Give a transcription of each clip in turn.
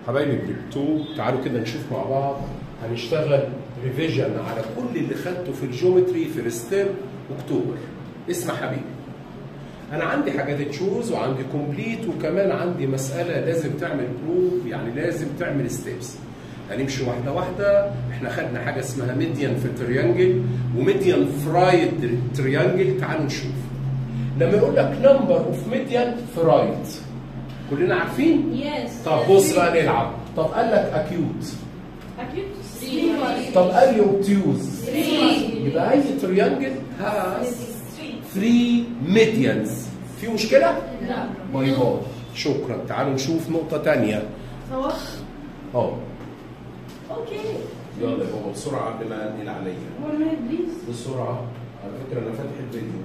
حبايبي جريد 2 تعالوا كده نشوف مع بعض هنشتغل ريفيجن على كل اللي خدته في الجيومتري في الستيم اكتوبر اسمع حبيبي انا عندي حاجات تشوز وعندي كومبليت وكمان عندي مساله لازم تعمل بروف يعني لازم تعمل ستيبس هنمشي واحده واحده احنا خدنا حاجه اسمها ميديان في التريانجل وميديان فرايد تريانجل تعالوا نشوف لما يقول لك نمبر اوف ميديان فرايد كلنا عارفين Yes. طب بص بقى نلعب طب قال لك اكيوت Acute? Three. طب قال لي اوبتيوز Three. يبقى اي تريانجل هاز 3 ميديانز في مشكله؟ لا. باي باي شكرا تعالوا نشوف نقطه تانية صوت. اه اوكي. يلا يا بابا بسرعه قبل ما انقل عليا One minute please. بسرعه على فكره انا فاتح الفيديو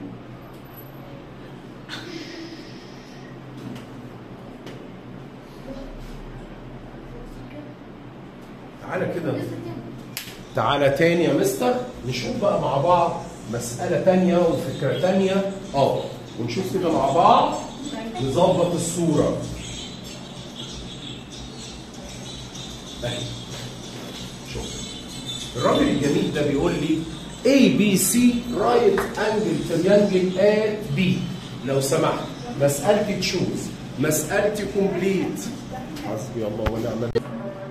تعالى كده تعالى تاني يا مستر نشوف بقى مع بعض مسألة تانية وفكرة تانية اه ونشوف كده مع بعض نظبط الصورة اهي شوف الراجل الجميل ده بيقول لي A B C right angle triangle at B لو سمحت مسألتي تشوز مسألتي كومبليت حسبي الله ونعم الوكيل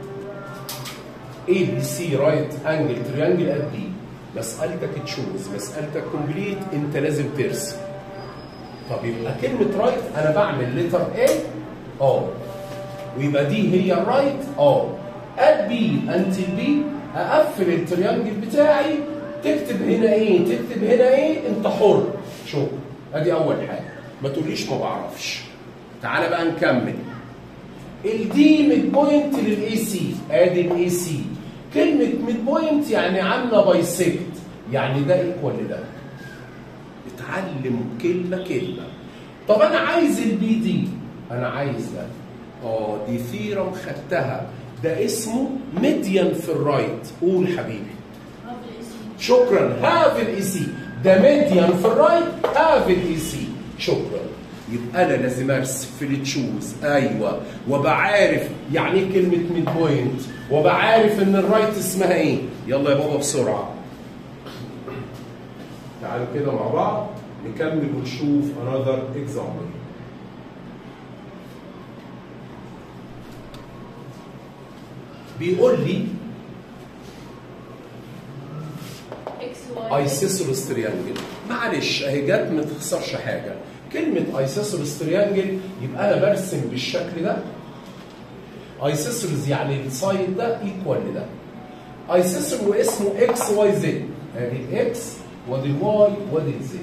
A B C right angle triangle at B مسألتك تشوز مسألتك كومبليت انت لازم ترسم طب يبقى كلمة رايت انا بعمل لتر A اه ويبقى دي هي رايت اه at B until B اقفل التريانجل بتاعي تكتب هنا ايه تكتب هنا ايه انت حر شوف ادي اول حاجة ما تقوليش ما بعرفش تعالى بقى نكمل الدي ميد بوينت للاي سي ادي الاي سي كلمه ميد بوينت يعني عامله بايسكت يعني ده ايكوال لده اتعلم كلمه كلمه طب انا عايز البي دي انا عايز ده اه دي ثيرم خدتها ده اسمه ميديان في الرايت قول حبيبي شكرا هاف الاي سي ده ميديان في الرايت هاف الاي سي شكرا يبقى انا لازم ارسم في التشوز ايوه وابقى عارف يعني ايه كلمه ميد بوينت وابقى عارف ان الرايت اسمها ايه يلا يا بابا بسرعه تعالوا كده مع بعض نكمل ونشوف another example بيقول لي X Y. ايسيسورس تريانجل معلش اهي جت ما تخسرش حاجه كلمه ايسيسورس تريانجل يبقى انا برسم بالشكل ده ايسيسورس يعني السايد ده ايكوال لده ايسيسور واسمه اكس واي زد ادي الاكس وادي الواي وادي الزد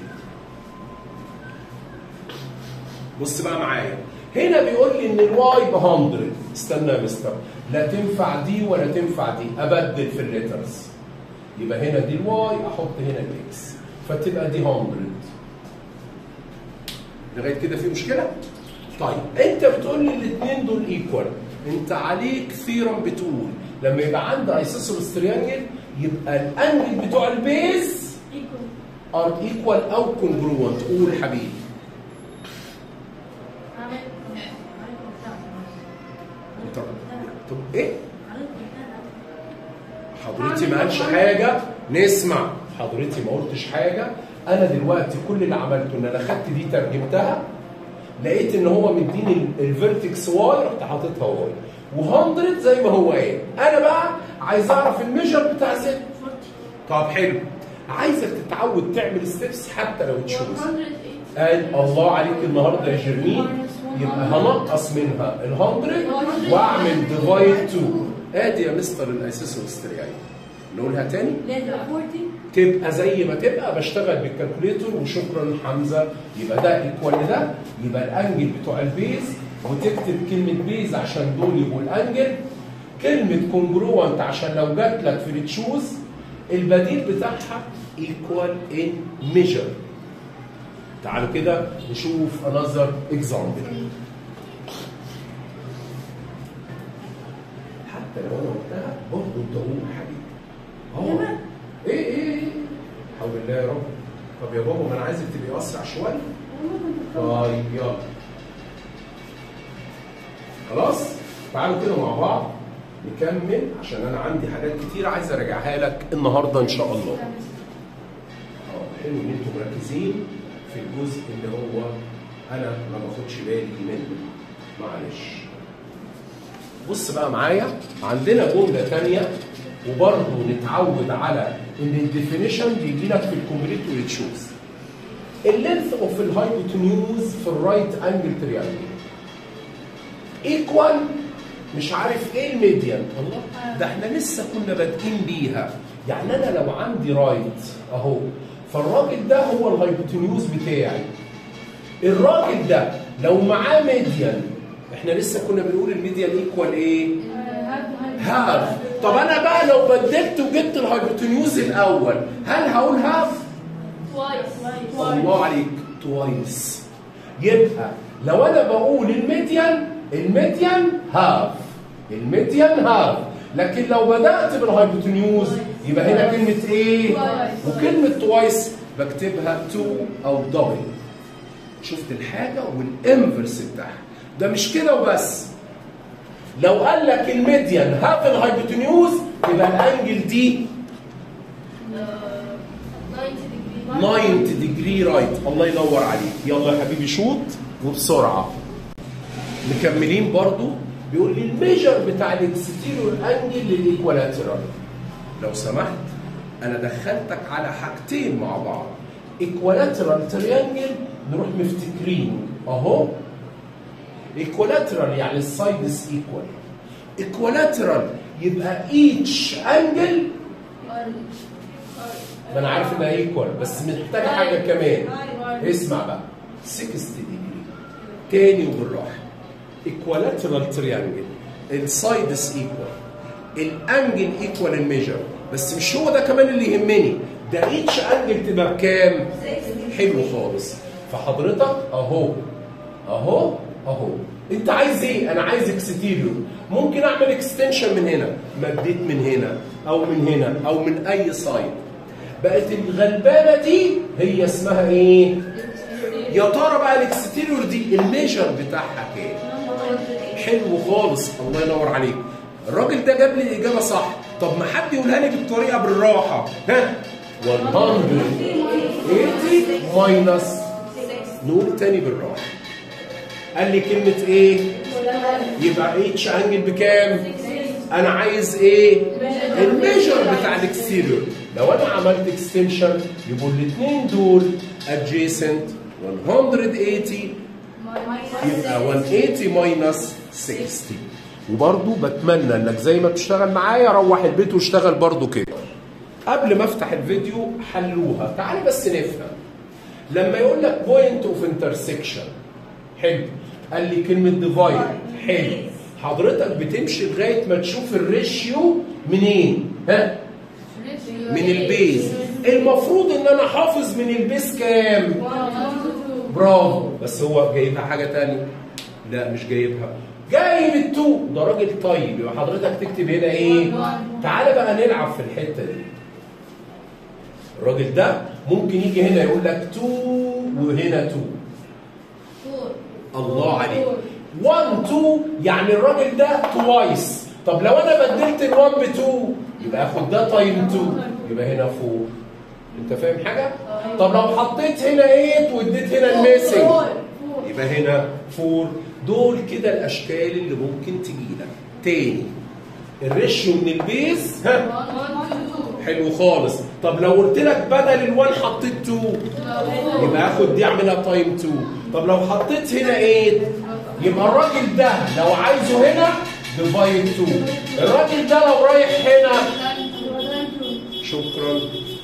بص بقى معايا هنا بيقول لي ان الواي ب 100 استنى يا مستر لا تنفع دي ولا تنفع دي ابدل في الليترز يبقى هنا دي الواي احط هنا الاكس فتبقى دي 100 لغايه كده في مشكله؟ طيب انت بتقول لي الاثنين دول ايكوال انت عليك ثيرم بتقول لما يبقى عندي ايسوسيلس تريانجل يبقى الانجل بتوع البيز Equal. ار ايكوال او كونجروانت قول حبيبي طب طب ايه؟ حضرتي ما قالش حاجه نسمع حضرتي ما قلتش حاجه انا دلوقتي كل اللي عملته ان انا خدت دي ترجمتها لقيت ان هو مديني الفيرتكس واي رحت حاططها واي و100 زي ما هو قال انا بقى عايز اعرف الميجر بتاع زد طب حلو عايزك تتعود تعمل ستيبس حتى لو تشوز 108. قال الله عليك النهارده يا جرمين يبقى هنقص منها ال 100 واعمل ديفايد 2 ادي يا مستر الاسيسورس ترياي نقولها تاني Letter 40. تبقى زي ما تبقى بشتغل بالكالكوليتور وشكرا حمزه يبقى ده ايكوال لده يبقى الانجل بتوع البيز وتكتب كلمه بيز عشان دول يبقوا الانجل كلمه كونجروانت عشان لو جات لك في التشوز البديل بتاعها ايكوال ان ميجر تعالوا كده نشوف انذر اكزامبل حتى لو انا قلتها برضه انت قول حبيبي اه تمام. ايه ايه ايه حول الله يا رب طب يا بابا ما انا عايزك تبقي اسرع شويه طيب يلا خلاص تعالوا كده مع بعض نكمل عشان انا عندي حاجات كتير عايز اراجعها لك النهارده ان شاء الله اه حلو ان انتم مركزين في الجزء اللي هو انا ما باخدش بالي منه معلش بص بقى معايا عندنا جمله ثانيه وبرضه نتعود على ان الديفينيشن بيجي لك في الكومبليت والتشوز اللينث اوف الهايبوتنيوز في الرايت انجل تريانجل ايكوال مش عارف ايه الميديان الله ده احنا لسه كنا بادئين بيها يعني انا لو عندي رايت اهو فالراجل ده هو الهايبوتنيوز بتاعي الراجل ده لو معاه ميديان احنا لسه كنا بنقول الميديان ايكوال ايه هاف طب انا بقى لو بدلت وجبت الهايبوتنيوز الاول هل هقول هاف الله عليك توايس يبقى لو انا بقول الميديان الميديان هاف الميديان هاف لكن لو بدات بالهايبوتنيوز يبقى هنا كلمه ايه وكلمه توايس بكتبها تو او دبل شفت الحاجه والانفرس بتاعها ده مش كده وبس لو قال لك الميديان هاف الهايبوتنيوز يبقى الانجل دي 90 ديجري رايت الله ينور عليك يلا يا حبيبي شوط وبسرعه مكملين برضو بيقول لي الميجر بتاع الاكستيريور انجل للايكوالاترال لو سمحت انا دخلتك على حاجتين مع بعض ايكوالاترال تريانجل نروح مفتكرين اهو ايكوالاترال يعني السايدز ايكوال ايكوالاترال يبقى ايتش انجل ما انا عارف انها ايكوال بس محتاجه حاجه كمان اسمع بقى 60 ديجري تاني وبالراحه ايكوالاترال تريانجل السايدز ايكوال الانجل ايكوال الميجر بس مش هو ده كمان اللي يهمني ده ايتش انجل تبقى بكام؟ حلو خالص فحضرتك اهو اهو اهو انت عايز ايه؟ انا عايز اكستيريور ممكن اعمل اكستنشن من هنا مديت من هنا او من هنا او من اي سايد بقت الغلبانه دي هي اسمها ايه؟ يا ترى بقى الاكستيريور دي الميجر بتاعها كام؟ حلو خالص الله ينور عليك الراجل ده جاب لي الاجابه صح طب ما حد يقولها لي بالطريقه بالراحه ها 180 ماينس نقول تاني بالراحه قال لي كلمه ايه يبقى اتش انجل بكام انا عايز ايه الميجر بتاع الاكستيريور لو انا عملت اكستنشن يبقوا الاثنين دول adjacent 180 يبقى 180 ماينس 60 وبرضه بتمنى انك زي ما بتشتغل معايا روح البيت واشتغل برضه كده قبل ما افتح الفيديو حلوها تعالى بس نفهم لما يقول لك بوينت اوف انترسكشن حلو قال لي كلمه ديفايد حلو حضرتك بتمشي لغايه ما تشوف الريشيو منين ها من البيز المفروض ان انا حافظ من البيز كام برافو بس هو جايبها حاجه تانية لا مش جايبها جايب التو ده راجل طيب يبقى حضرتك تكتب هنا ايه تعالى بقى نلعب في الحته دي الراجل ده ممكن يجي هنا يقول لك تو وهنا تو الله عليك 1 2 يعني الراجل ده توايس طب لو انا بدلت ال1 ب 2 يبقى اخد ده تايم 2 يبقى هنا 4 انت فاهم حاجه؟ طب لو حطيت هنا 8 واديت هنا الميسنج يبقى هنا 4 دول كده الاشكال اللي ممكن تجي لك تاني الريشيو من البيز ها حلو خالص طب لو قلت لك بدل ال1 حطيت 2 يبقى اخد دي اعملها تايم 2 طب لو حطيت هنا 8 يبقى الراجل ده لو عايزه هنا ديفايد 2 الراجل ده لو رايح هنا شكرا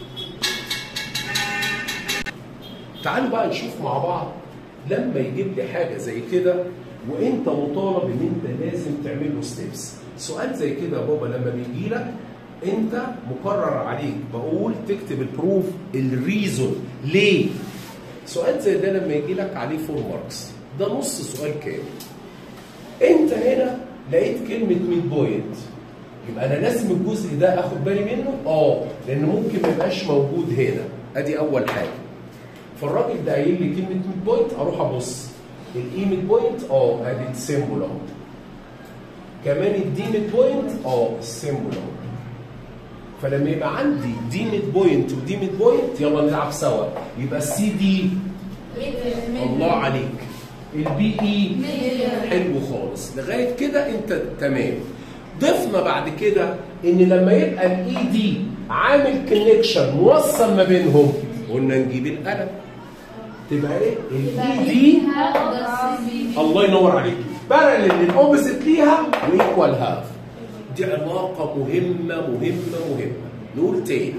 تعالوا بقى نشوف مع بعض لما يجيب لي حاجه زي كده وانت مطالب ان انت لازم تعمل له ستيبس سؤال زي كده يا بابا لما بيجي لك انت مقرر عليك بقول تكتب البروف الريزون ليه سؤال زي ده لما يجي لك عليه فور ماركس ده نص سؤال كامل انت هنا لقيت كلمه ميد بوينت يبقى انا لازم الجزء ده اخد بالي منه اه لان ممكن ما يبقاش موجود هنا ادي اول حاجه فالراجل ده قايل لي كلمه ميد بوينت اروح ابص الاي ميد بوينت اه ادي السيمبل اهو كمان الدي ميد بوينت اه السيمبل اهو فلما يبقى عندي دي ميد بوينت ودي ميد بوينت يلا نلعب سوا يبقى السي دي الله عليك البي اي حلو خالص لغايه كده انت تمام ضفنا بعد كده ان لما يبقى الاي دي عامل كونكشن موصل ما بينهم قلنا نجيب القلم تبقى ايه الاي دي الله ينور عليك بارلل الاوبزيت ليها وايكوال هاف دي علاقه مهمه مهمه مهمه نقول تاني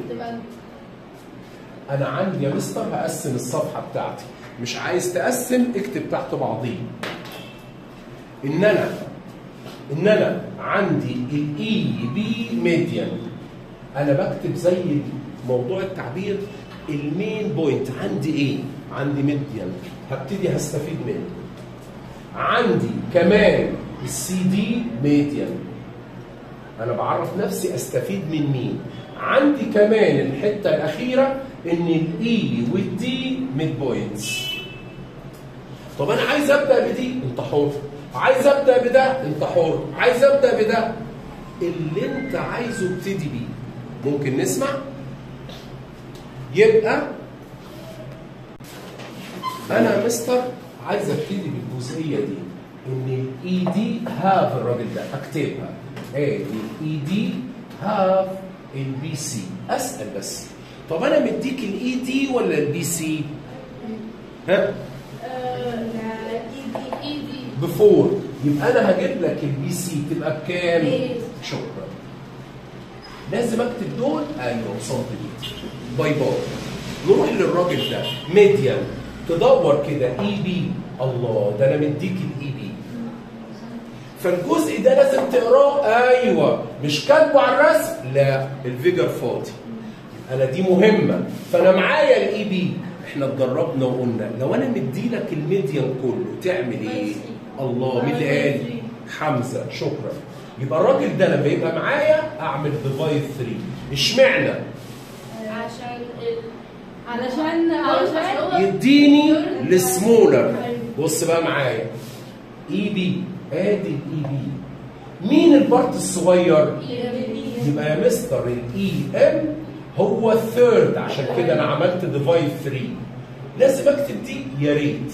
انا عندي يا مستر هقسم الصفحه بتاعتي مش عايز تقسم اكتب تحت بعضيه ان انا ان انا عندي الاي بي ميديان انا بكتب زي موضوع التعبير المين بوينت عندي ايه عندي ميديان هبتدي هستفيد منه عندي كمان السي دي ميديان انا بعرف نفسي استفيد من مين عندي كمان الحته الاخيره ان الاي والدي ميد بوينتس طب انا عايز ابدا بدي انت حر عايز ابدا بده انت حر عايز ابدا بده اللي انت عايزه ابتدي بيه ممكن نسمع يبقى انا يا مستر عايز ابتدي بالجزئيه دي ان الاي دي هاف الراجل ده اكتبها ادي الاي دي هاف البي سي اسال بس طب انا مديك الاي دي ولا البي سي ها بفور يبقى انا هجيب لك البي سي تبقى بكام شكرا لازم اكتب دول ايوه سنتيمتر باي باي نروح للراجل ده ميديان تدور كده اي بي الله ده انا مديك الاي بي فالجزء ده لازم تقراه ايوه مش كاتبه على الرسم لا الفيجر فاضي انا دي مهمه فانا معايا الاي بي احنا اتدربنا وقلنا لو انا مديلك الميديان كله تعمل ايه الله مين اللي قال حمزه شكرا يبقى الراجل ده لما يبقى معايا اعمل ديفايد 3 اشمعنى عشان ال... علشان علشان يديني السمولر بص بقى معايا اي بي ادي الاي بي مين البارت الصغير يبقى يا مستر الاي ام هو الثيرد عشان كده انا عملت ديفايد 3 لازم اكتب دي يا ريت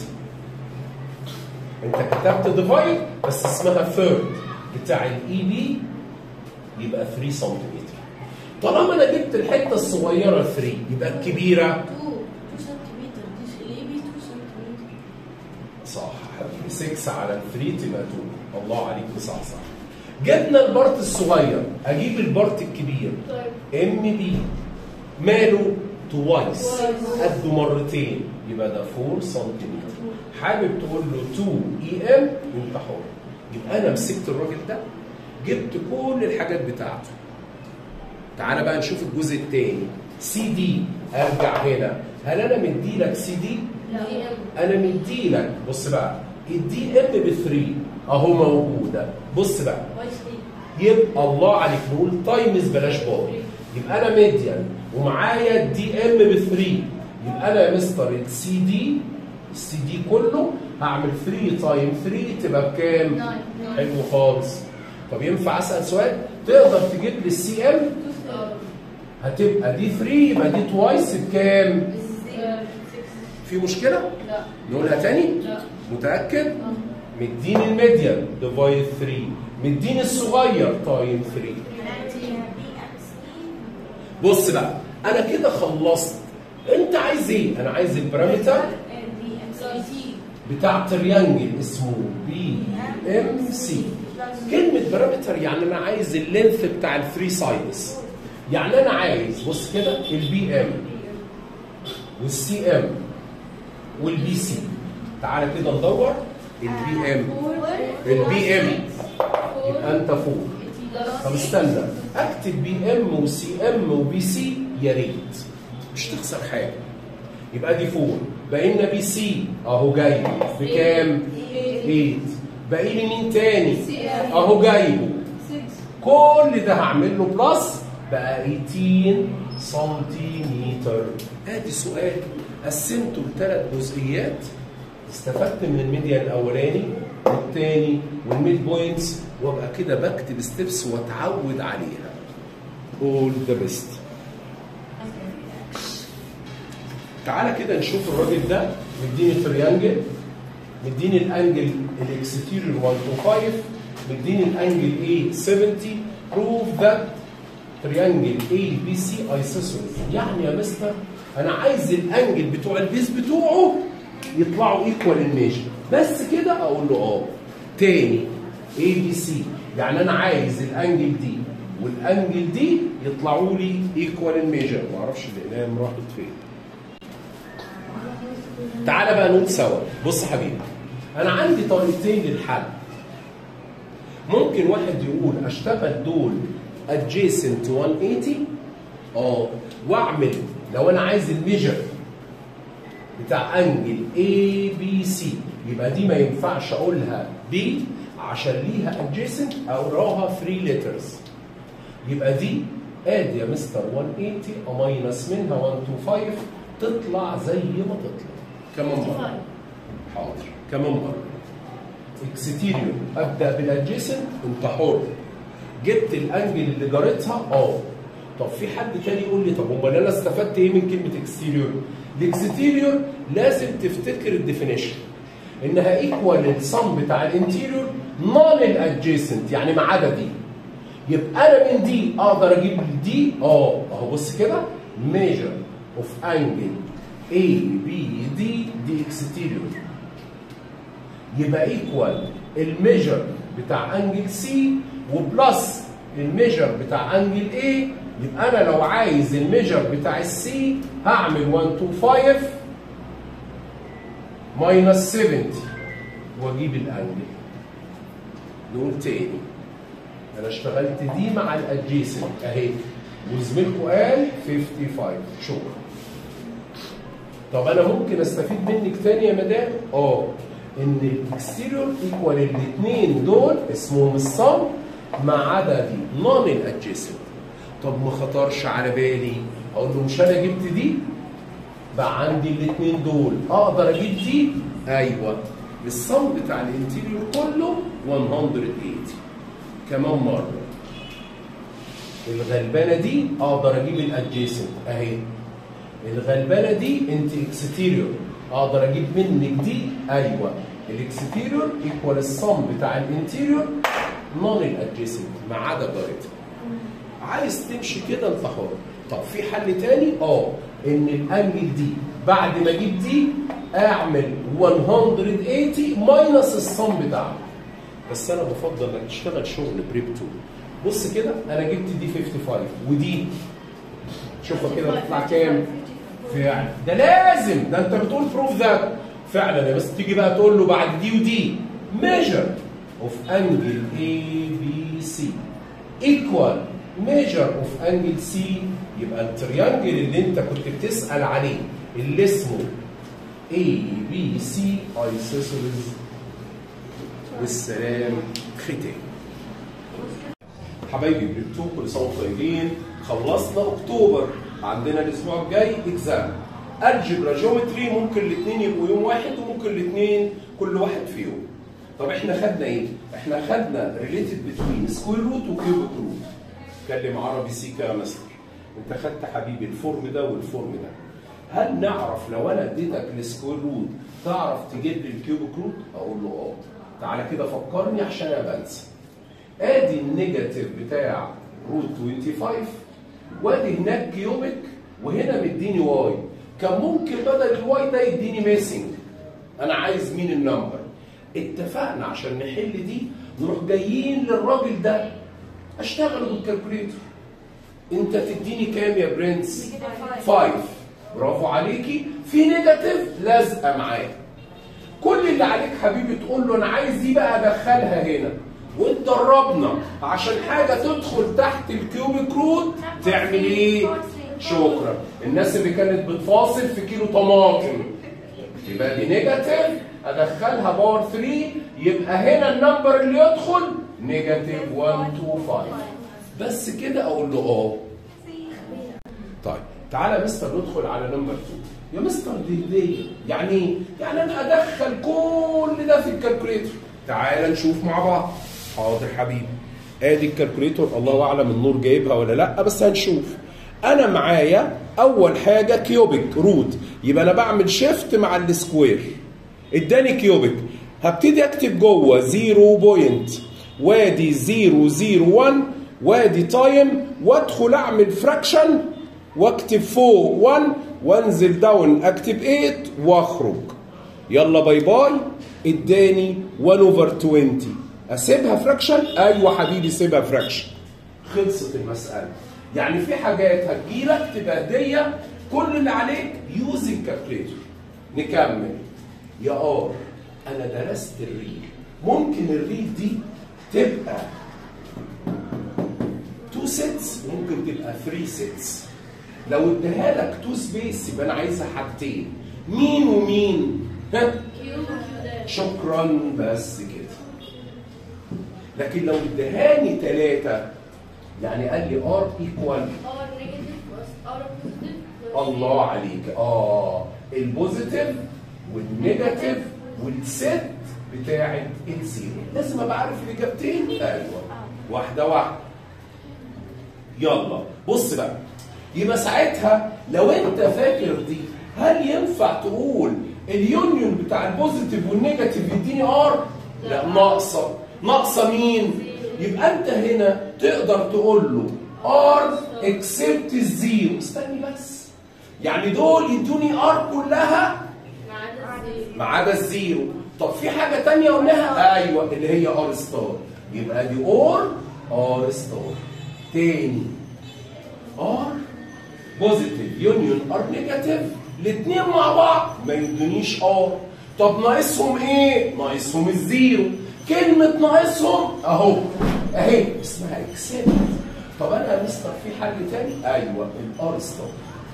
انت كتبت ديفايد بس اسمها ثيرد بتاع الاي بي يبقى 3 سنتيمتر طالما انا جبت الحته الصغيره 3 يبقى الكبيره 2 سنتيمتر دي الليبي 2 سنتيمتر صح حبيبي 6 على ال 3 تبقى 2 الله عليك صح صح جبنا البارت الصغير اجيب البارت الكبير ام بي ماله توايس قده مرتين يبقى ده 4 سنتيمتر حابب تقول له 2 اي ام انت حر يبقى انا مسكت الراجل ده جبت كل الحاجات بتاعته تعالى بقى نشوف الجزء الثاني سي دي ارجع هنا هل انا مديلك سي دي انا مديلك بص بقى الدي ام ب 3 اهو موجوده بص بقى يبقى الله عليك نقول تايمز بلاش باور يبقى انا ميديان ومعايا الدي ام ب 3 يبقى انا يا مستر السي دي السي دي كله هعمل 3 تايم 3 تبقى بكام؟ حلو خالص طب ينفع اسال سؤال؟ تقدر تجيب لي السي ام هتبقى دي 3 يبقى دي توايس بكام؟ في مشكله؟ لا نقولها تاني؟ لا متاكد؟ مديني الميديان ديفايد 3 مديني الصغير تايم 3 بص بقى انا كده خلصت انت عايز ايه؟ انا عايز البارامتر بتاع تريانجل اسمه بي ام سي كلمة بارامتر يعني انا عايز اللينث بتاع الثري سايدز يعني انا عايز بص كده البي ام والسي ام والبي سي تعالى كده ندور البي ام البي ام يبقى انت فوق طب استنى اكتب بي ام وسي ام وبي سي يا ريت مش تخسر حاجه يبقى دي فوق باقي لنا بي سي اهو جاي بكام؟ 8 باقي لي مين تاني؟ اهو جايبه كل ده هعمل له بلس بقى 18 سنتيمتر ادي سؤال قسمته لثلاث جزئيات استفدت من الميديان الاولاني والثاني والميد بوينتس وابقى كده بكتب ستيبس واتعود عليها all the best تعالى كده نشوف الراجل ده مديني تريانجل مديني الانجل الاكستيريور 125 مديني الانجل A 70 prove that triangle A B C isosceles يعني يا مستر انا عايز الانجل بتوع البيس بتوعه يطلعوا ايكوال الميجر بس كده اقول له اه تاني A B C يعني انا عايز الانجل دي والانجل دي يطلعوا لي ايكوال الميجر ما اعرفش الاقلام راحت فين تعالى بقى نقول سوا بص يا حبيبي انا عندي طريقتين للحل ممكن واحد يقول اشتغل دول adjacent 180 اه واعمل لو انا عايز الميجر بتاع انجل A B C يبقى دي ما ينفعش اقولها B عشان ليها adjacent اقراها 3 letters يبقى دي ادي يا مستر 180 اماينس منها 125 تطلع زي ما تطلع كمان مره حاضر كمان مره اكستيريور ابدا بالادجيسنت انت حر جبت الانجل اللي جارتها اه طب في حد تاني يقول لي طب امال انا استفدت ايه من كلمه اكستيريور؟ الاكستيريور لازم تفتكر الديفينيشن انها ايكوال الصم بتاع الانتيريور نون الادجيسنت يعني ما عدا دي يبقى انا من دي اقدر اجيب دي اه اهو بص كده ميجر اوف انجل A B D دي اكستيريور يبقى ايكوال الميجر بتاع انجل سي وبلس الميجر بتاع انجل A يبقى انا لو عايز الميجر بتاع السي هعمل 125 ماينس 70 واجيب الانجل نقول تاني انا اشتغلت دي مع الادجيسنت اهي وزميلكم قال 55 شكرا طب انا ممكن استفيد منك تاني يا مدام اه ان الاكستيريور ايكوال الاثنين دول اسمهم الصم ما عدا دي نون الادجيسنت طب ما خطرش على بالي اقول له مش انا جبت دي بقى عندي الاثنين دول اقدر اجيب دي ايوه الصم بتاع الانتيريور كله 180 كمان مره الغلبانه دي اقدر اجيب الادجيسنت اهي الغلبانه دي انت اكستيريور اقدر اجيب منك دي ايوه الاكستيريور ايكوال الصم بتاع الانتيريور نون الادجيسنت ما عدا جارتها عايز تمشي كده انت حر طب في حل تاني اه ان الانجل دي بعد ما اجيب دي اعمل 180 ماينس الصم بتاعها بس انا بفضل انك تشتغل شغل بريب 2 بص كده انا جبت دي 55 ودي شوفها كده تطلع كام فعلا ده لازم ده انت بتقول بروف ذات فعلا يا بس تيجي بقى تقول له بعد دي ودي measure of angle A B C equal measure of angle C يبقى التريانجل اللي انت كنت بتسأل عليه اللي اسمه A B C isosceles والسلام ختام حبايبي بريبتو كل سنه وانتم طيبين خلصنا اكتوبر عندنا الاسبوع الجاي اكزام الجبرا جيومتري ممكن الاثنين يبقوا يوم واحد وممكن الاثنين كل واحد فيهم طب احنا خدنا ايه؟ احنا خدنا ريليتد بتوين سكوير روت وكيوبيك روت اتكلم عربي سيكا يا مستر انت خدت حبيبي الفورم ده والفورم ده هل نعرف لو انا اديتك السكوير روت تعرف تجيب لي الكيوبيك روت؟ اقول له اه تعالى كده فكرني عشان انا بنسى ادي النيجاتيف بتاع روت 25 وادي هناك كيوبيك وهنا مديني واي كان ممكن بدل الواي ده يديني ميسنج انا عايز مين النمبر اتفقنا عشان نحل دي نروح جايين للراجل ده اشتغل بالكالكوليتر انت تديني كام يا برنس 5 برافو عليكي في نيجاتيف لازقه معاك كل اللي عليك حبيبي تقول له انا عايز دي بقى ادخلها هنا واتدربنا عشان حاجه تدخل تحت الكيوبيك روت تعمل ايه؟ شكرا الناس اللي كانت بتفاصل في كيلو طماطم يبقى دي نيجاتيف ادخلها باور 3 يبقى هنا النمبر اللي يدخل نيجاتيف 125 بس كده اقول له اه طيب تعالى يا مستر ندخل على نمبر 2 يا مستر دي هديه يعني ايه؟ يعني انا ادخل كل ده في الكالكوليتر تعالى نشوف مع بعض حاضر حبيبي ادي الكالكوليتر الله اعلم النور جايبها ولا لا بس هنشوف انا معايا اول حاجه كيوبيك روت يبقى انا بعمل شيفت مع السكوير اداني كيوبيك هبتدي اكتب جوه 0 بوينت وادي 001 وادي تايم وادخل اعمل فراكشن واكتب فوق 1 وانزل داون اكتب 8 واخرج يلا باي باي اداني 1 اوفر 20 اسيبها فراكشن ايوه حبيبي سيبها فراكشن خلصت المساله يعني في حاجات هتجيلك تبقى هديه كل اللي عليك يوزنج كالكوليتر نكمل يا ار انا درست الريل ممكن الريل دي تبقى 2 سيتس ممكن تبقى 3 سيتس لو اديها لك 2 سبيس يبقى انا عايزها حاجتين مين ومين ها كيو كيو داش شكرا بس كده لكن لو ادهاني ثلاثة يعني قال لي ار ايكوال ار نيجاتيف بلس ار بوزيتيف الله عليك اه البوزيتيف والنيجاتيف والست بتاعت الزيرو لازم ابقى عارف الاجابتين ايوه واحده واحده يلا بص بقى يبقى ساعتها لو انت فاكر دي هل ينفع تقول اليونيون بتاع البوزيتيف والنيجاتيف يديني ار لا ناقصه ناقصه مين يبقى انت هنا تقدر تقول له ار اكسبت الزيرو استني بس يعني دول يدوني ار كلها ما عدا الزيرو ما عدا الزيرو طب في حاجه تانية قلناها ايوه اللي هي ار ستار يبقى دي اور ار ستار تاني ار بوزيتيف يونيون ار نيجاتيف الاثنين مع بعض ما يدونيش ار طب ناقصهم ايه ناقصهم الزيرو كلمه ناقصهم اهو اهي اسمها اكسبت طب انا يا مستر في حل تاني ايوه الار ستار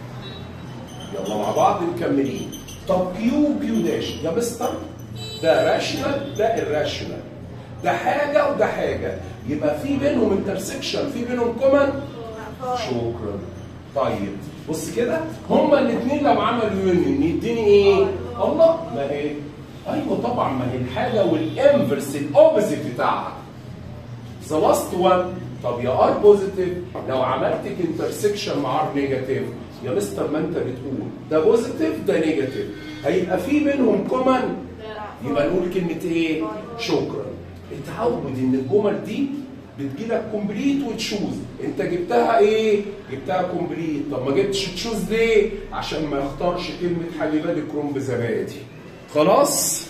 يلا مع بعض مكملين طب كيو كيو داش يا مستر ده راشنال ده الراشنال ده حاجه وده حاجه يبقى في بينهم انترسكشن في بينهم كومن شكرا طيب بص كده هما الاثنين لو عملوا يونيون يديني ايه؟ الله ما هي ايوه طبعا ما هي الحاجه والانفرس الاوبوزيت بتاعها ذا لاست وان طب يا ار بوزيتيف لو عملت انترسكشن مع ار نيجاتيف يا مستر ما انت بتقول ده بوزيتيف ده نيجاتيف هيبقى في بينهم كومن يبقى نقول كلمه ايه؟ شكرا اتعود ان الجمل دي بتجيلك كومبليت وتشوز انت جبتها ايه؟ جبتها كومبليت طب ما جبتش تشوز ليه؟ عشان ما يختارش كلمه حبيبه كروم بزبادي خلاص؟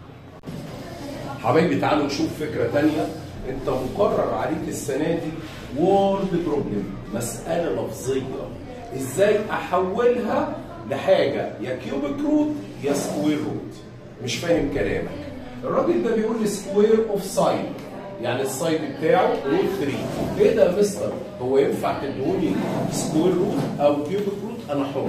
حبايبي تعالوا نشوف فكره تانية انت مقرر عليك السنه دي وورد بروبلم مساله لفظيه ازاي احولها لحاجه يا كيوبيك روت يا سكوير روت مش فاهم كلامك الراجل ده بيقول لي سكوير اوف سايد يعني السايد بتاعه روت 3 ايه ده يا مستر هو ينفع تدوني سكوير روت او كيوبيك روت انا حر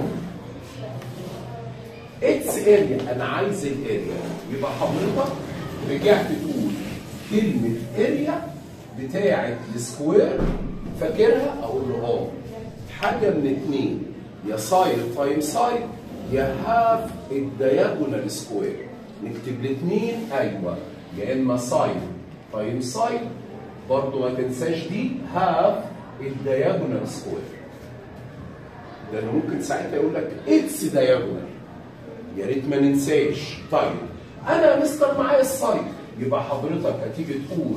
اتس اريا انا عايز الاريا يبقى حضرتك رجعت تقول كلمه اريا بتاعه السكوير فاكرها اقول له اه حاجه من اتنين يا سايد تايم سايد يا هاف الدياجونال سكوير نكتب الاثنين ايوه يا اما سايد تايم سايد برضه ما تنساش دي هاف الدياجونال سكوير ده انا ممكن ساعتها يقول لك اتس دياجونال يا ريت ما ننساش طيب انا يا مستر معايا السايد يبقى حضرتك هتيجي تقول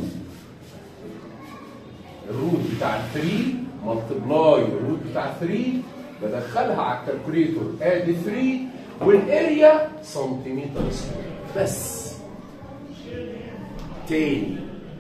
الروت بتاع 3 ملتبلاي الروت بتاع 3 بدخلها على الكالكوليتور ادي 3 والاريا سنتيمتر سكوير بس تاني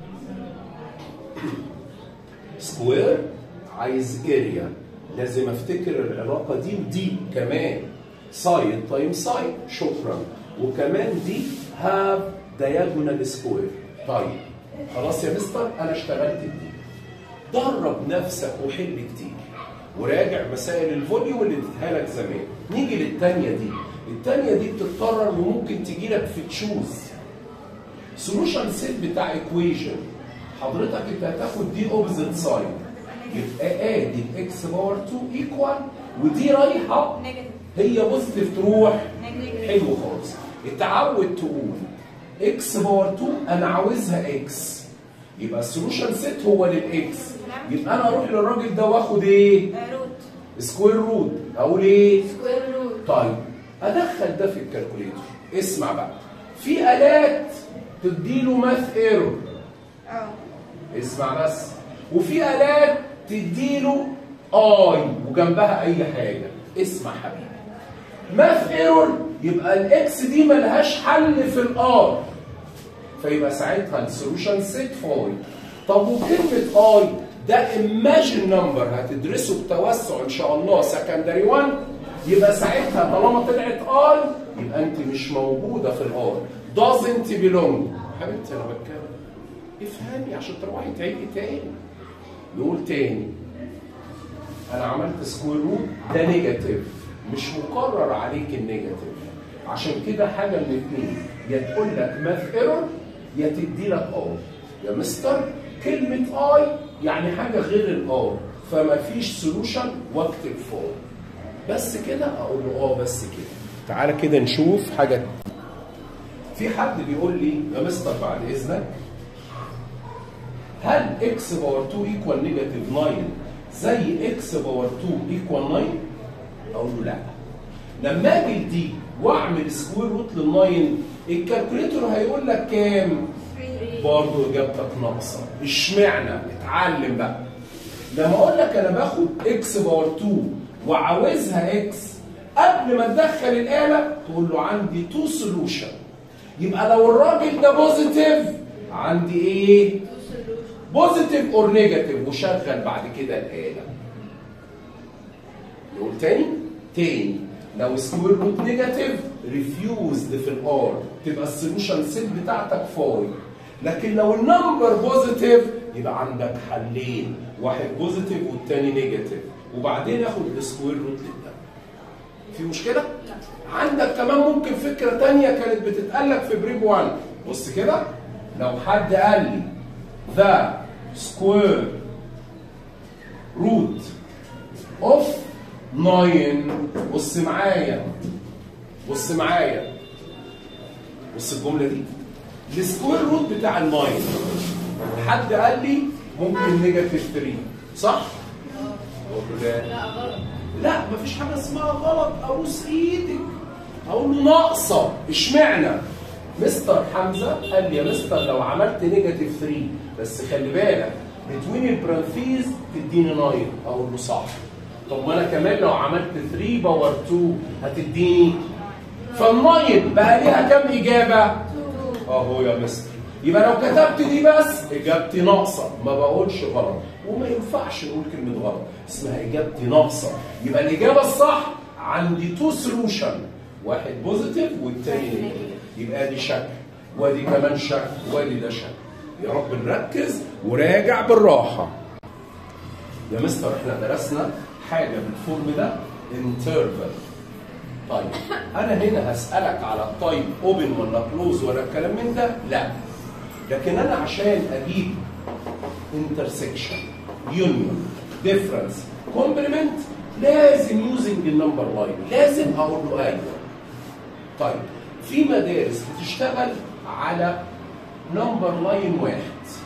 سكوير عايز اريا لازم افتكر العلاقه دي ودي كمان سايد تايم سايد شكرا وكمان دي هاف دياجونال سكوير طيب خلاص يا مستر انا اشتغلت بدي درب نفسك وحل كتير وراجع مسائل الفوليوم اللي اديتها لك زمان نيجي للتانية دي التانية دي بتتكرر وممكن تجي لك في تشوز سولوشن سيت بتاع ايكويشن حضرتك انت هتاخد دي اوبزيت سايد يبقى ادي الاكس باور 2 ايكوال ودي رايحه نيجاتيف هي بوزيتيف تروح نيجاتيف حلو خالص اتعود تقول اكس باور 2 انا عاوزها اكس يبقى السولوشن سيت هو للاكس يبقى انا اروح للراجل ده واخد ايه؟ روت سكوير روت اقول ايه؟ سكوير روت طيب ادخل ده في الكالكوليتر اسمع بقى في الات تديله ماث ايرور اه اسمع بس وفي الات تديله اي وجنبها اي حاجه اسمع حبيبي ماث ايرور يبقى الاكس دي ملهاش حل في الار فيبقى ساعتها السولوشن سيت فاي طب وكلمه اي ده ايماجن نمبر هتدرسه بتوسع ان شاء الله سكندري 1 يبقى ساعتها طالما طلعت اي يبقى انت مش موجوده في الار doesn't belong حبيبتي انا بتكلم افهمي عشان تروحي تعيدي تاني نقول تاني انا عملت سكوير روت ده نيجاتيف مش مقرر عليك النيجاتيف عشان كده حاجه من اتنين يا تقول لك ماث ايرور يا تدي لك ار يا مستر كلمه اي يعني حاجه غير الار فما فيش سولوشن واكتب فور بس كده اقول له اه بس كده تعالى كده نشوف حاجه في حد بيقول لي يا مستر بعد اذنك هل اكس باور 2 ايكوال نيجاتيف 9 زي اكس باور 2 ايكوال 9 اقول له لا لما اجي دي واعمل سكوير روت لل 9 الكالكوليتور هيقول لك كام برضه اجابتك ناقصه اشمعنى اتعلم بقى لما اقول لك انا باخد اكس باور 2 وعاوزها اكس قبل ما تدخل الاله تقول له عندي تو سولوشن يبقى لو الراجل ده بوزيتيف عندي ايه تو سولوشن بوزيتيف اور نيجاتيف وشغل بعد كده الاله نقول تاني تاني لو سكوير روت نيجاتيف ريفيوزد في الار تبقى السوليوشن سيت بتاعتك فاي لكن لو النمبر بوزيتيف يبقى عندك حلين واحد بوزيتيف والتاني نيجاتيف وبعدين اخد السكوير روت لده في مشكله؟ عندك كمان ممكن فكره تانية كانت بتتقال في بريب 1 بص كده لو حد قال لي ذا سكوير روت اوف 9 بص معايا بص معايا بص الجمله دي السكوير روت بتاع الناين حد قال لي ممكن نيجاتيف 3 صح؟ اقول له لا لا غلط لا مفيش حاجه اسمها غلط ابوس ايدك اقول له ناقصه اشمعنى مستر حمزه قال لي يا مستر لو عملت نيجاتيف 3 بس خلي بالك بتوين البرانثيز تديني 9 اقول له صح طب ما انا كمان لو عملت 3 باور 2 هتديني فالناين بقى ليها كام اجابه اهو يا مستر يبقى لو كتبت دي بس اجابتي ناقصه ما بقولش غلط وما ينفعش نقول كلمه غلط اسمها اجابتي ناقصه يبقى الاجابه الصح عندي تو سولوشن واحد بوزيتيف والتاني نيجاتيف يبقى دي شكل وادي كمان شكل وادي ده شكل يا رب نركز وراجع بالراحه يا مستر احنا درسنا حاجه بالفورم ده انترفال طيب انا هنا هسالك على التايب اوبن ولا كلوز ولا الكلام من ده لا لكن انا عشان اجيب انترسكشن يونيون ديفرنس كومبلمنت لازم يوزنج النمبر لاين لازم اقول له ايوه طيب في مدارس بتشتغل على نمبر لاين واحد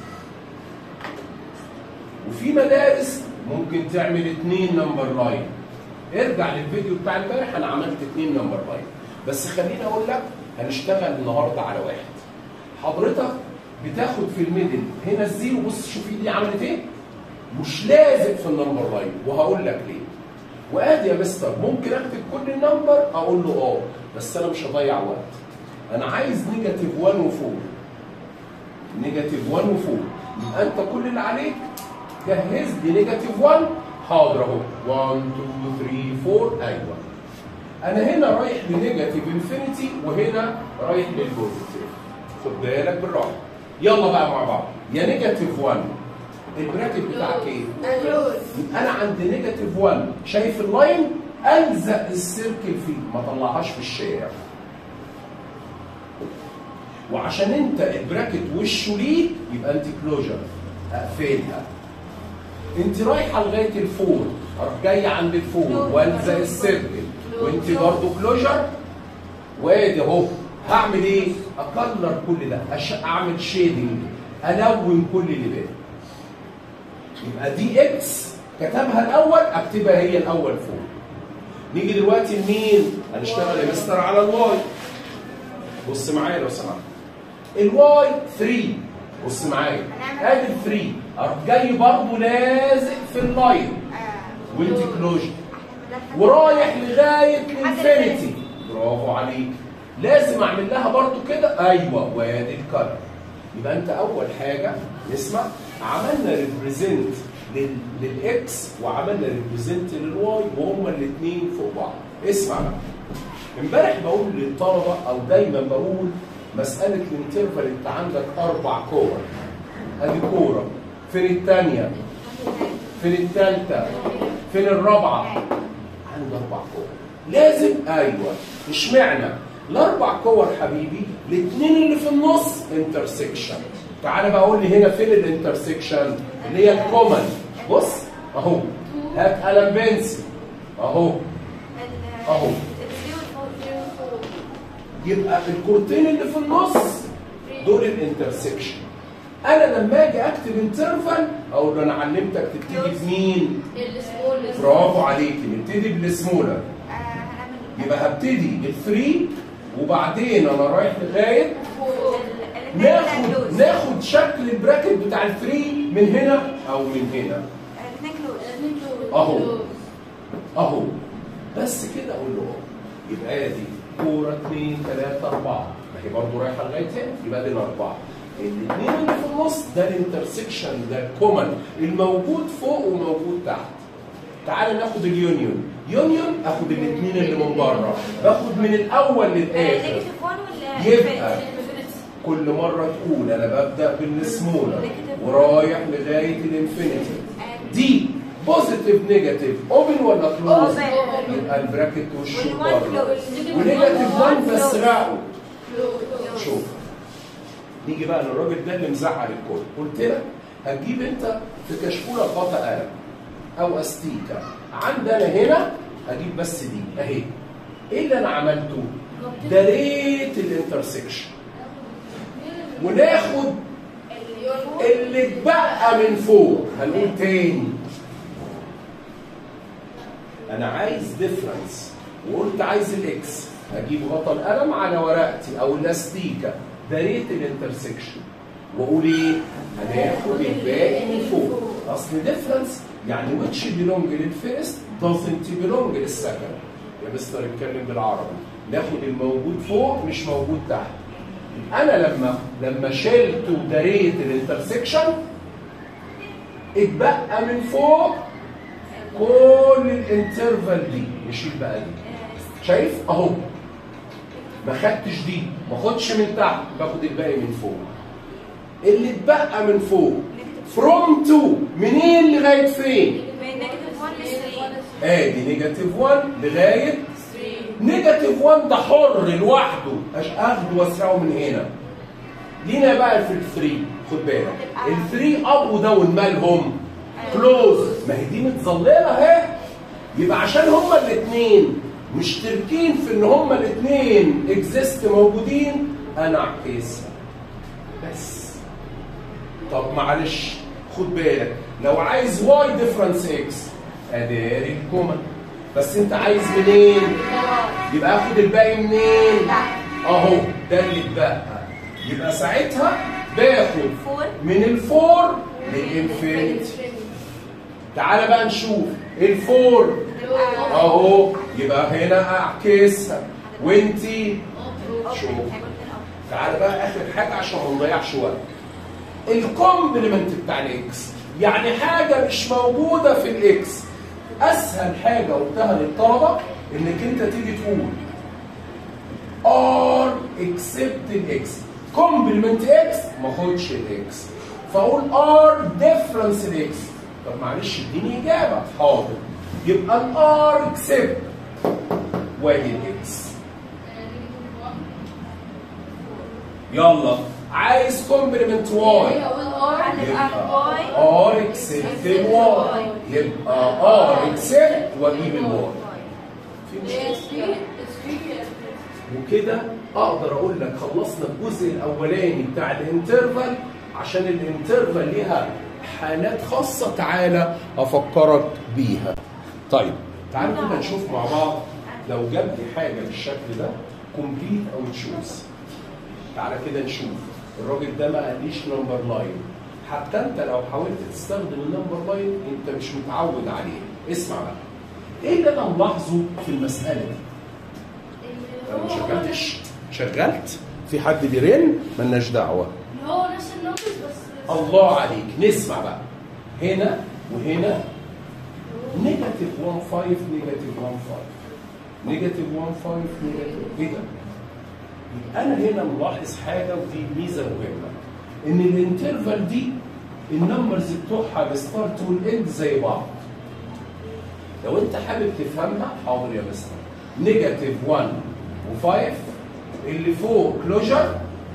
وفي مدارس ممكن تعمل اتنين نمبر لاين ارجع للفيديو بتاع امبارح انا عملت اتنين نمبر لاين بس خليني اقول لك هنشتغل النهارده على واحد حضرتك بتاخد في الميدل هنا الزيرو بص شوف ايدي عملت ايه مش لازم في النمبر لاين وهقول لك ليه وادي يا مستر ممكن اكتب كل النمبر اقول له اه بس انا مش هضيع وقت انا عايز نيجاتيف 1 وفوق نيجاتيف 1 وفوق يبقى انت كل اللي عليك جهز لي نيجاتيف 1 حاضر اهو 1 2 3 4 ايوه انا هنا رايح لنيجاتيف انفينيتي وهنا رايح للبوزيتيف خد بالك بالراحه يلا بقى مع بعض يا نيجاتيف 1 البراكت بتاعك ايه؟ كلوز يبقى انا عند نيجاتيف 1 شايف اللاين الزق السيركل فيه ما طلعهاش في الشارع وعشان انت البراكت وشه ليه يبقى انت كلوجر اقفلها انت رايحه لغايه الفور اروح جاي عند الفور والزق السيركل وانت برضه كلوجر وادي اهو هعمل ايه؟ اكلر كل ده أش... اعمل شيدنج الون كل اللي باقي يبقى دي اكس كتبها الاول اكتبها هي الاول فوق نيجي دلوقتي لمين؟ هنشتغل يا مستر على الواي بص معايا لو سمحت الواي 3 بص معايا ادي 3 اروح جاي برضه لازق في اللاين وانت كلوجر ورايح لغايه الانفينيتي برافو عليك لازم اعمل لها برضو كده ايوه وادي الكلر يبقى انت اول حاجه نسمع عملنا ريبريزنت للاكس وعملنا ريبريزنت للواي وهما الاثنين فوق بعض اسمع بقى امبارح بقول للطلبه او دايما بقول مساله الانترفال انت عندك اربع كور ادي كوره فين الثانيه فين الثالثه فين الرابعه عنده اربع كور لازم ايوه اشمعنى الاربع كور حبيبي الاثنين اللي في النص انترسكشن تعالى بقى قول لي هنا فين الانترسكشن اللي هي الكومن بص اهو هات قلم بنسل اهو اهو يبقى الكورتين اللي في النص دول الانترسكشن انا لما اجي اكتب انترفال اقول له انا علمتك تبتدي بمين السمول برافو عليكي نبتدي بالسمولر يبقى هبتدي بالثري وبعدين انا رايح لغايه ناخد ناخد شكل البراكت بتاع الثري من هنا او من هنا اهو اهو بس كده اقول له اهو يبقى ادي كوره اثنين ثلاثه اربعه ما هي برضه رايحه لغايه هنا يبقى دي الاربعه الاثنين اللي في النص ده الانترسكشن ده الكومن الموجود فوق وموجود تحت تعال ناخد اليونيون يونيون اخد الاثنين اللي من بره باخد من الاول للاخر يبقى كل مره تقول انا ببدا بالسمولر ورايح لغايه الانفينيتي دي بوزيتيف نيجاتيف اوبن ولا كلوز Open. يبقى البراكت وشه والone بره closed. ونيجاتيف 1 One بس closed. راقه شوف نيجي بقى للراجل ده اللي مزعل الكل قلت لك هتجيب انت في كشكوله خطا قلم او استيكه عندنا هنا هجيب بس دي اهي ايه اللي انا عملته؟ دريت الانترسكشن وناخد اللي اتبقى من فوق هنقول تاني انا عايز ديفرنس وقلت عايز الاكس اجيب غطا القلم على ورقتي او الاستيكه دريت الانترسكشن واقول ايه هناخد الباقي من فوق اصل ديفرنس يعني which belong للفيرست doesn't belong للسكند يا مستر اتكلم بالعربي ناخد الموجود فوق مش موجود تحت انا لما لما شلت ودريت الانترسكشن اتبقى من فوق كل الانترفال دي نشيل بقى دي شايف اهو ما خدتش دي ما خدش من تحت باخد الباقي من فوق اللي اتبقى من فوق فروم تو منين لغايه فين ادي نيجاتيف 1 لغايه نيجاتيف 1 ده حر لوحده أش- اخده واسرعه من هنا لينا بقى في الثري خد بالك الثري اب وداون مالهم كلوز ما هي دي متظلله اهي يبقى عشان هما الاثنين مشتركين في ان هما الاثنين اكزيست موجودين انا اعكسها بس طب معلش خد بالك لو عايز واي ديفرنس اكس اداري الكومن بس انت عايز منين يبقى اخد الباقي منين اهو ده اللي اتبقى يبقى ساعتها باخد فور. من الفور للانفينيتي تعالى بقى نشوف الفور اهو يبقى هنا اعكسها وانتي شوف تعالى بقى اخر حاجه عشان ما نضيعش وقت الكومبلمنت بتاع الاكس يعني حاجه مش موجوده في الاكس اسهل حاجه قلتها للطلبه انك انت تيجي تقول ار اكسبت الاكس كومبلمنت اكس ما اخدش الاكس فاقول ار ديفرنس الاكس طب معلش اديني اجابه حاضر يبقى الار اكسبت وادي الاكس يلا عايز كومبلمنت واي يبقى ار اكسبت الواي يبقى ار اكسبت واجيب الواي في مشكله وكده اقدر اقول لك خلصنا الجزء الاولاني بتاع الانترفال عشان الانترفال ليها حالات خاصه تعالى افكرك بيها طيب تعالوا كده نشوف مع بعض لو جاب لي حاجه بالشكل ده كومبليت او تشوز تعالى كده نشوف الراجل ده ما قاليش نمبر لاين حتى انت لو حاولت تستخدم النمبر لاين انت مش متعود عليه اسمع بقى ايه اللي انا ملاحظه في المساله دي انا ما شغلتش شغلت في حد بيرن ملناش دعوه هو نفس النمبر بس الله عليك نسمع بقى هنا وهنا نيجاتيف 1 5 نيجاتيف 1 5 نيجاتيف 1 5 نيجاتيف ايه ده؟ يبقى انا هنا ملاحظ حاجه ودي ميزه مهمه ان الانترفال دي النمبرز بتوعها الستارت والاند زي بعض لو انت حابب تفهمها حاضر يا مستر نيجاتيف 1 و5 اللي فوق كلوجر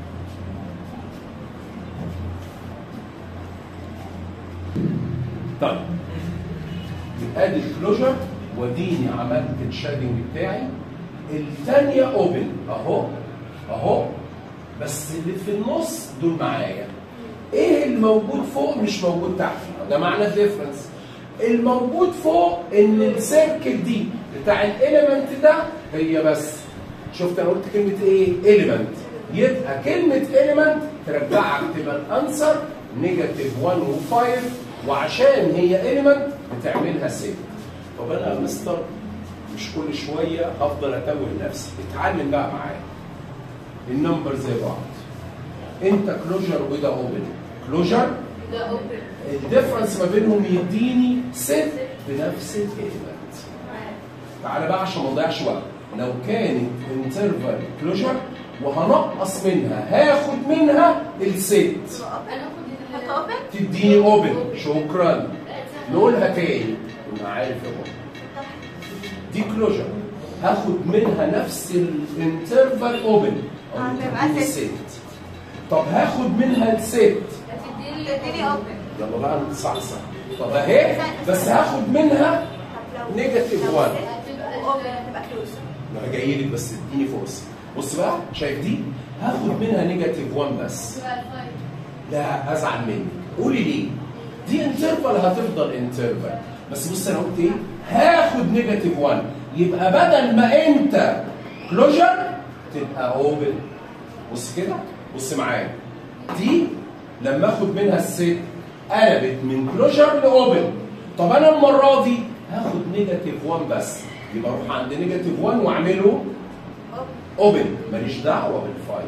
طيب يبقى ادي الكلوجر وديني عملت الشادنج بتاعي الثانيه اوبن اهو اهو بس اللي في النص دول معايا ايه الموجود فوق مش موجود تحت ده معنى الديفرنس الموجود فوق ان السيركل دي بتاع الاليمنت ده هي بس شفت انا قلت كلمه ايه اليمنت يبقى كلمه اليمنت ترجعك تبقى الانسر نيجاتيف 1 و5 وعشان هي اليمنت بتعملها سيف طب انا يا مستر مش كل شويه هفضل اتوه نفسي اتعلم بقى معايا النمبر زي بعض انت كلوجر وده اوبن كلوجر ده اوبن الديفرنس ما بينهم يديني ست بنفس الاليمنت تعالى بقى عشان ما نضيعش وقت لو كانت انترفال كلوجر وهنقص منها هاخد منها الست انا اخد اوبن تديني اوبن شكرا نقولها تاني انا عارف يا بابا دي كلوجر هاخد منها نفس الانترفال اوبن هتبقى ست. ست طب هاخد منها الست تديني اوبن يلا بقى نصحصح طب اهي بس هاخد منها نيجاتيف 1 اوبن هتبقى كلوز انا جاي لك بس اديني فرصه بص بقى شايف دي هاخد منها نيجاتيف 1 بس لا ازعل منك قولي ليه دي انترفال هتفضل انترفال بس بص انا قلت ايه هاخد نيجاتيف 1 يبقى بدل ما انت كلوجر تبقى اوبن بص كده بص معايا دي لما اخد منها الست قلبت من كلوجر لاوبن طب انا المره دي هاخد نيجاتيف 1 بس يبقى اروح عند نيجاتيف 1 واعمله اوبن ماليش دعوه بالفايف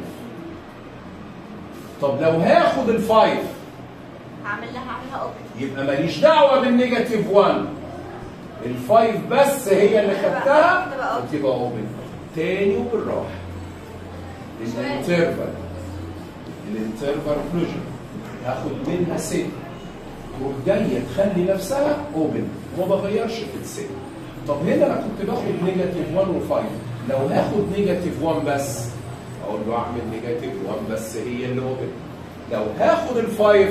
طب لو هاخد الفايف هعمل لها هعملها اوبن يبقى ماليش دعوه بالنيجاتيف 1 الفايف بس هي اللي خدتها تبقى open. تبقى اوبن تاني وبالراحه الانترفال الانترفال كلوجر هاخد منها ست تروح جايه تخلي نفسها اوبن وما بغيرش في الست طب هنا انا كنت باخد نيجاتيف 1 و5 لو هاخد نيجاتيف 1 بس اقول له اعمل نيجاتيف 1 بس هي اللي اوبن لو هاخد الفايف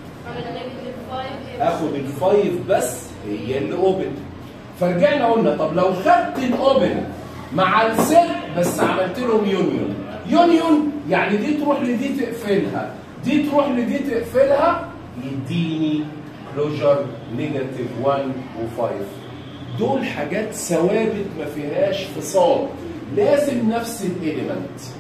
اخد الفايف بس هي اللي اوبن فرجعنا قلنا طب لو خدت الاوبن مع الست بس عملت لهم يونيون يونيون يعني دي تروح لدي تقفلها دي تروح لدي تقفلها يديني كلوجر نيجاتيف 1 و5 دول حاجات ثوابت ما فيهاش فصال لازم نفس الاليمنت